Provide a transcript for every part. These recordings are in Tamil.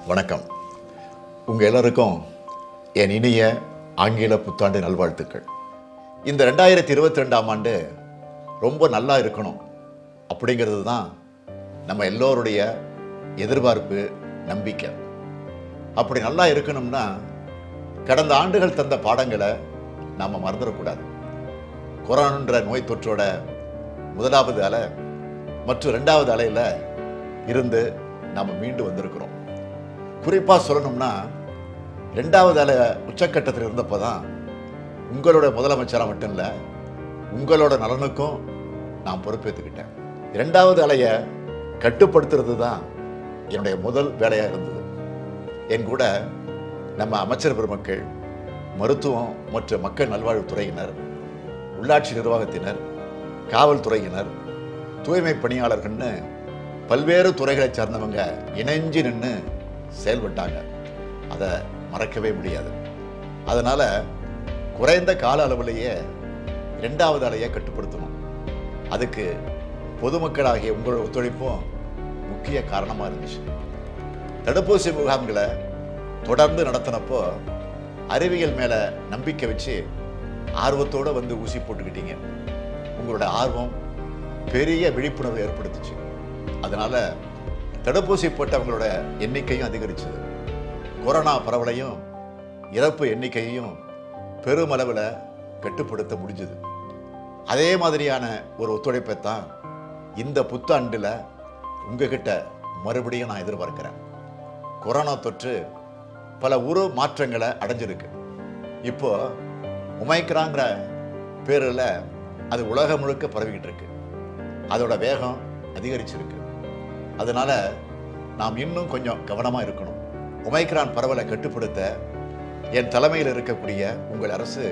வணக்கம் உங்கள் எல்லாருக்கும் என் இனிய ஆங்கில புத்தாண்டு நல்வாழ்த்துக்கள் இந்த ரெண்டாயிரத்தி இருபத்தி ரெண்டாம் ஆண்டு ரொம்ப நல்லா இருக்கணும் அப்படிங்கிறது தான் நம்ம எல்லோருடைய எதிர்பார்ப்பு நம்பிக்கை அப்படி நல்லா இருக்கணும்னா கடந்த ஆண்டுகள் தந்த பாடங்களை நாம் மறந்துடக்கூடாது கொரோனான்ற நோய் தொற்றோட முதலாவது அலை மற்றும் ரெண்டாவது அலையில் இருந்து நாம் மீண்டு வந்திருக்கிறோம் குறிப்பாக சொல்லணும்னா ரெண்டாவது அலை உச்சக்கட்டத்தில் இருந்தப்போ தான் உங்களோட முதலமைச்சராக மட்டும் இல்லை உங்களோட நலனுக்கும் நான் பொறுப்பேற்றுக்கிட்டேன் இரண்டாவது அலையை கட்டுப்படுத்துறது தான் என்னுடைய முதல் வேலையாக இருந்தது என் கூட நம்ம அமைச்சர் பெருமக்கள் மருத்துவம் மற்றும் மக்கள் நல்வாழ்வுத்துறையினர் உள்ளாட்சி நிர்வாகத்தினர் காவல்துறையினர் தூய்மை பணியாளர்கள்னு பல்வேறு துறைகளை சார்ந்தவங்க இணைஞ்சு நின்று செயல்பட்டாங்க அதை மறக்கவே முடியாது அதனால் குறைந்த கால அளவிலேயே ரெண்டாவது அலையை கட்டுப்படுத்தணும் அதுக்கு பொதுமக்களாகிய உங்களோட ஒத்துழைப்பும் முக்கிய காரணமாக இருந்துச்சு தடுப்பூசி முகாம்களை தொடர்ந்து நடத்தினப்போ அறிவியல் மேலே நம்பிக்கை வச்சு ஆர்வத்தோடு வந்து ஊசி போட்டுக்கிட்டீங்க உங்களோட ஆர்வம் பெரிய விழிப்புணர்வு ஏற்படுத்துச்சு அதனால் தடுப்பூசி போட்டவங்களோட எண்ணிக்கையும் அதிகரிச்சது கொரோனா பரவலையும் இறப்பு எண்ணிக்கையையும் பெருமளவில் கட்டுப்படுத்த முடிஞ்சது அதே மாதிரியான ஒரு ஒத்துழைப்பை தான் இந்த புத்தாண்டில் உங்ககிட்ட மறுபடியும் நான் எதிர்பார்க்கிறேன் கொரோனா தொற்று பல உரு மாற்றங்களை அடைஞ்சிருக்கு இப்போ உமைக்கிறாங்கிற பேரில் அது உலகம் முழுக்க பரவிக்கிட்டு இருக்கு அதோட வேகம் அதிகரிச்சிருக்கு அதனால நாம் இன்னும் கொஞ்சம் கவனமாக இருக்கணும் உமைக்ரான் பரவலை கட்டுப்படுத்த என் தலைமையில் இருக்கக்கூடிய உங்கள் அரசு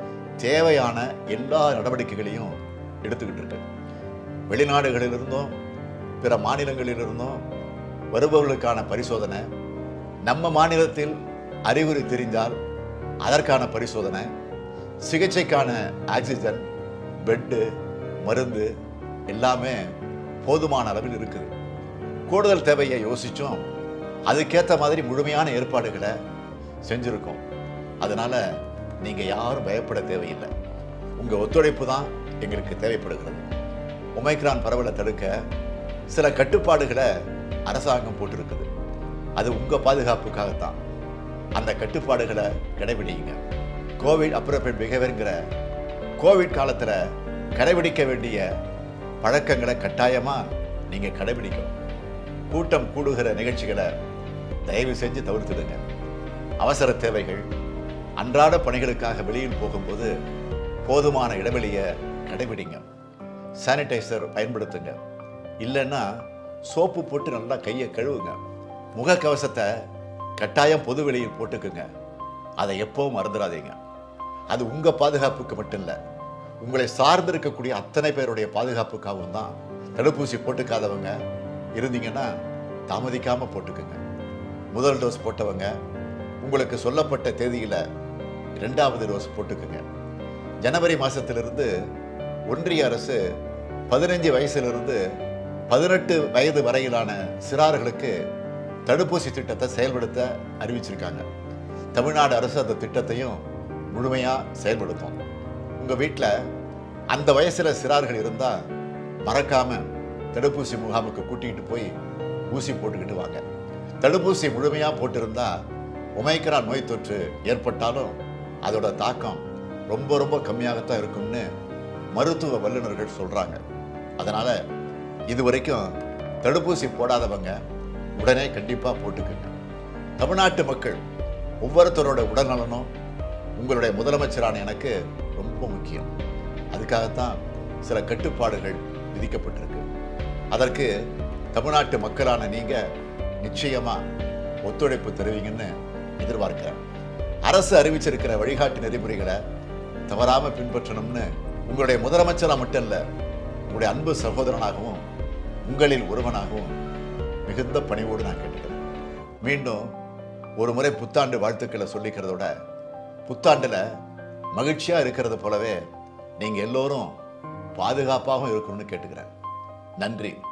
தேவையான எல்லா நடவடிக்கைகளையும் எடுத்துக்கிட்டு இருக்கு வெளிநாடுகளிலிருந்தும் பிற மாநிலங்களிலிருந்தும் வருபவர்களுக்கான பரிசோதனை நம்ம மாநிலத்தில் அறிகுறி தெரிந்தால் அதற்கான பரிசோதனை சிகிச்சைக்கான ஆக்சிஜன் பெட்டு மருந்து எல்லாமே போதுமான அளவில் இருக்குது கூடுதல் தேவையை யோசிச்சும் அதுக்கேற்ற மாதிரி முழுமையான ஏற்பாடுகளை செஞ்சுருக்கோம் அதனால நீங்கள் யாரும் பயப்பட தேவையில்லை உங்கள் ஒத்துழைப்பு தான் எங்களுக்கு தேவைப்படுகிறது ஒமைக்ரான் பரவலை தடுக்க சில கட்டுப்பாடுகளை அரசாங்கம் போட்டிருக்குது அது உங்கள் பாதுகாப்புக்காகத்தான் அந்த கட்டுப்பாடுகளை கடைபிடிங்க கோவிட் அப்ரோப்ரியேட் பிஹேவியருங்கிற கோவிட் காலத்தில் கடைபிடிக்க வேண்டிய பழக்கங்களை கட்டாயமாக நீங்கள் கடைபிடிக்கணும் கூட்டம் கூடுகிற நிகழ்ச்சிகளை தயவு செஞ்சு தவிர்த்துடுங்க அவசர தேவைகள் அன்றாட பணிகளுக்காக வெளியில் போகும்போது போதுமான இடைவெளியை கடைபிடிங்க சானிடைசர் பயன்படுத்துங்க இல்லைன்னா சோப்பு போட்டு நல்லா கையை கழுவுங்க முகக்கவசத்தை கட்டாயம் பொது வெளியில் போட்டுக்குங்க அதை எப்பவும் மறந்துடாதீங்க அது உங்கள் பாதுகாப்புக்கு மட்டும் இல்லை உங்களை சார்ந்து இருக்கக்கூடிய அத்தனை பேருடைய பாதுகாப்புக்காகவும் தான் தடுப்பூசி போட்டுக்காதவங்க இருந்தீங்கன்னா தாமதிக்காமல் போட்டுக்குங்க முதல் டோஸ் போட்டவங்க உங்களுக்கு சொல்லப்பட்ட தேதியில் ரெண்டாவது டோஸ் போட்டுக்குங்க ஜனவரி மாதத்திலிருந்து ஒன்றிய அரசு பதினஞ்சு வயசிலிருந்து பதினெட்டு வயது வரையிலான சிறார்களுக்கு தடுப்பூசி திட்டத்தை செயல்படுத்த அறிவிச்சிருக்காங்க தமிழ்நாடு அரசு அந்த திட்டத்தையும் முழுமையாக செயல்படுத்தும் உங்கள் வீட்டில் அந்த வயசில் சிறார்கள் இருந்தால் மறக்காமல் தடுப்பூசி முகாமுக்கு கூட்டிகிட்டு போய் ஊசி போட்டுக்கிட்டு வாங்க தடுப்பூசி முழுமையாக போட்டிருந்தா ஒமைக்ரான் நோய் தொற்று ஏற்பட்டாலும் அதோட தாக்கம் ரொம்ப ரொம்ப கம்மியாகத்தான் இருக்கும்னு மருத்துவ வல்லுநர்கள் சொல்கிறாங்க அதனால் இது வரைக்கும் தடுப்பூசி போடாதவங்க உடனே கண்டிப்பாக போட்டுக்குங்க தமிழ்நாட்டு மக்கள் ஒவ்வொருத்தரோட உடல்நலனும் உங்களுடைய முதலமைச்சரான எனக்கு ரொம்ப முக்கியம் அதுக்காகத்தான் சில கட்டுப்பாடுகள் விதிக்கப்பட்டிருக்கு அதற்கு தமிழ்நாட்டு மக்களான நீங்கள் நிச்சயமாக ஒத்துழைப்பு தருவீங்கன்னு எதிர்பார்க்கிறேன் அரசு அறிவிச்சிருக்கிற வழிகாட்டு நெறிமுறைகளை தவறாமல் பின்பற்றணும்னு உங்களுடைய முதலமைச்சராக மட்டும் இல்லை உங்களுடைய அன்பு சகோதரனாகவும் உங்களில் ஒருவனாகவும் மிகுந்த பணிவோடு நான் கேட்டுக்கிறேன் மீண்டும் ஒரு முறை புத்தாண்டு வாழ்த்துக்களை சொல்லிக்கிறதோட புத்தாண்டில் மகிழ்ச்சியாக இருக்கிறது போலவே நீங்கள் எல்லோரும் பாதுகாப்பாகவும் இருக்கணும்னு கேட்டுக்கிறேன் நன்றி